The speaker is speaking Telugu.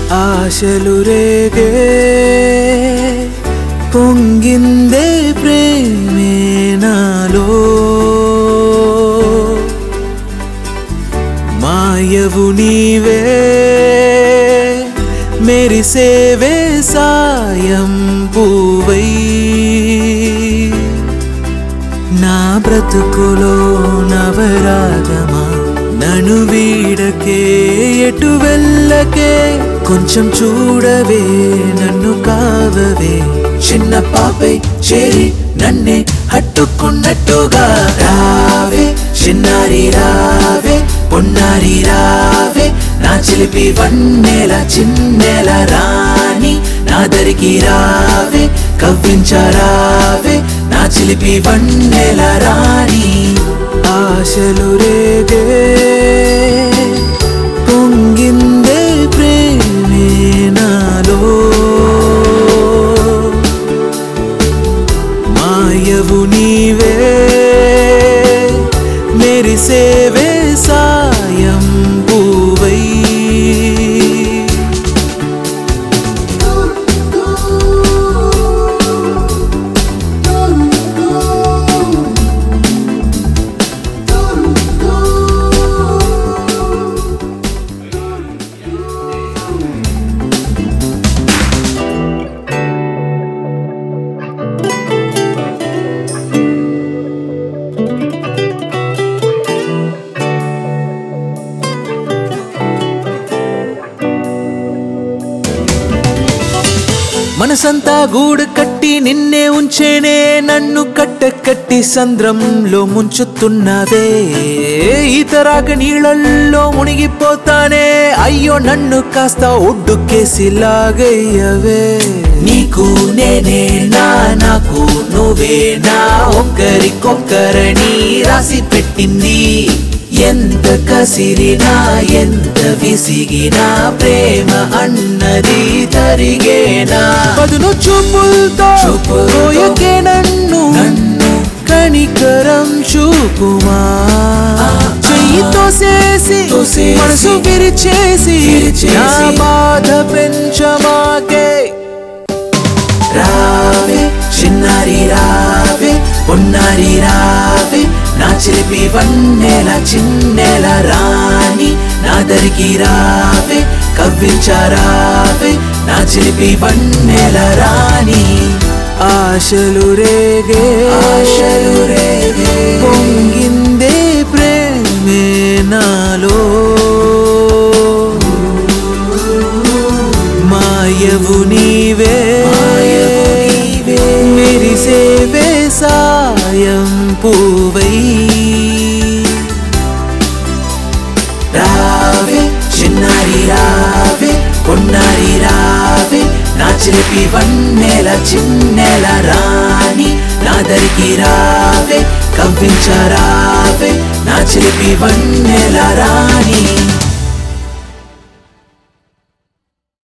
ఆశలు రేగే పొంగిందే ప్రేమే నాలో మాయవు నీవే మెరిసేవే సాయం పూవై నా బ్రతుకులో నవరాగమా నను వీడకే ఎటు వెళ్ళకే కొంచెం చూడవే నన్ను కావవే చిన్న పాపై చేరి నన్నే హట్టుకున్నట్టుగా రావే చిన్నారి రావే పొన్నారి రావే నా చిలిపి వన్నెల చిన్నెల రాణి నా దరికి రావే కవ్వించరావే నా చిలిపి వన్నెల రాణి ఆశలు రేగే పొంగిందే ప్రేమే నాలో మాయవు నీవే మెరిసేవే సాయం పూవై మనసంతా గూడు కట్టి నిన్నే ఉంచేనే నన్ను కట్ట కట్టి సంద్రంలో ముంచుతున్నావే ఈతరాక నీళ్ళల్లో మునిగిపోతానే అయ్యో నన్ను కాస్త ఒడ్డుకేసి లాగయ్యవే నీకు నేనే నా నాకు నువ్వే నా ఒక్కరికొక్కరని రాసి పెట్టింది ఎంత కసిరినా ఎంత విసిగినా ప్రేమ అన్నది తరిగేనా పదును చూపులతో చూపుకే నన్ను నన్ను కనికరం చూపుమా చెయ్యితో చేసి మనసు విరిచేసి నా బాధ పెంచమాకే రావే చిన్నారి రావే పొన్నారి రావే నా చిలిపి వన్నెల చిన్నెల రాణి నా దరికి రావే కవ్వించరావే నా చిలిపి వన్నెల రాణి ఆశలు రేగే ఆశలు రేగే పొంగిందే ప్రేమే నాలో మాయవు నీవే మెరిసేవే సాయం పూవై రావే చిన్నారి రావే పొన్నారి రావే నా చిలిపి వన్నెల చిన్నెల రాణి నా దరికి రావే కవ్వించరావే నా చిలిపి వన్నెల రాణి